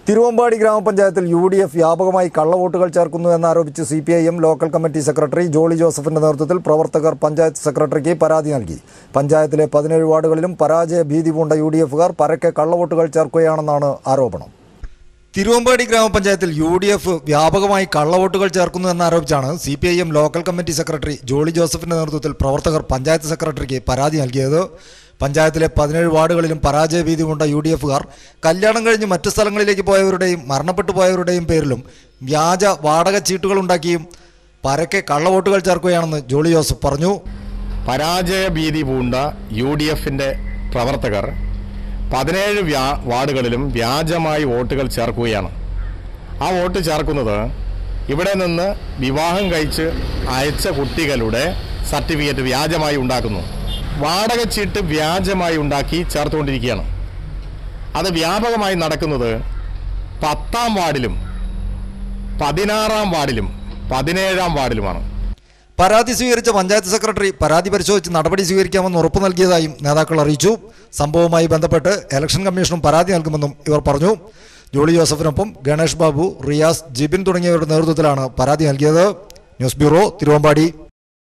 തിരുവമ്പാടി ഗ്രാമപഞ്ചായത്തിൽ U D F വ്യാപകമായി കള്ളവോട്ടുകൾ ചേർക്കുന്നു എന്നാരോപിച്ച് C P I M local committee secretary Jolly ജോസഫിന്റെ നേതൃത്വത്തിൽ പ്രവർത്തകർ പഞ്ചായത്ത് സെക്രട്ടറിക്ക് പരാതി നൽകി പഞ്ചായത്തിലെ പതിനേഴ് വാർഡുകളിലും പരാജയ ഭീതി പൂണ്ട യു ഡി എഫുകാർ പരക്കെ കള്ളവോട്ടുകൾ ചേർക്കുകയാണെന്നാണ് ആരോപണം തിരുവമ്പാടി ഗ്രാമപഞ്ചായത്തിൽ യു ഡി എഫ് വ്യാപകമായി കള്ളവോട്ടുകൾ ചേർക്കുന്നു എന്നാരോപിച്ചാണ് C P I M local committee secretary Jolly ജോസഫിന്റെ നേതൃത്വത്തിൽ പ്രവർത്തകർ പഞ്ചായത്ത് സെക്രട്ടറിക്ക് പരാതി നൽകിയത് പഞ്ചായത്തിലെ പതിനേഴ് വാർഡുകളിലും പരാജയ ഭീതി കൊണ്ട യു ഡി എഫുകാർ കല്യാണം കഴിഞ്ഞ് മറ്റു സ്ഥലങ്ങളിലേക്ക് പോയവരുടെയും മരണപ്പെട്ടു പോയവരുടെയും പേരിലും വ്യാജ വാടക ചീട്ടുകൾ ഉണ്ടാക്കിയും പരക്കെ കള്ളവോട്ടുകൾ ചേർക്കുകയാണെന്ന് ജോളി ജോസഫ് പറഞ്ഞു പരാജയ ഭീതി പൂണ്ട യു ഡി എഫിന്റെ പ്രവർത്തകർ പതിനേഴ് വ്യാ വാർഡുകളിലും വ്യാജമായി വോട്ടുകൾ ചേർക്കുകയാണ് ആ വോട്ട് ചേർക്കുന്നത് ഇവിടെ നിന്ന് വിവാഹം കഴിച്ച് അയച്ച കുട്ടികളുടെ സർട്ടിഫിക്കറ്റ് വ്യാജമായി ഉണ്ടാക്കുന്നു വാടക ചീട്ട് വ്യാജമായി ഉണ്ടാക്കി ചേർത്തുകൊണ്ടിരിക്കുകയാണ് അത് വ്യാപകമായി നടക്കുന്നത് പത്താം വാർഡിലും പതിനാറാം വാർഡിലും പതിനേഴാം വാർഡിലുമാണ് പരാതി സ്വീകരിച്ച പഞ്ചായത്ത് സെക്രട്ടറി പരാതി പരിശോധിച്ച് നടപടി സ്വീകരിക്കാമെന്ന് ഉറപ്പു നൽകിയതായും നേതാക്കൾ അറിയിച്ചു സംഭവവുമായി ബന്ധപ്പെട്ട് ഇലക്ഷൻ കമ്മീഷനും പരാതി നൽകുമെന്നും ഇവർ പറഞ്ഞു ജോളി ജോസഫിനൊപ്പം ഗണേഷ് ബാബു റിയാസ് ജിബിൻ തുടങ്ങിയവരുടെ നേതൃത്വത്തിലാണ് പരാതി നൽകിയത് ന്യൂസ് ബ്യൂറോ തിരുവമ്പാടി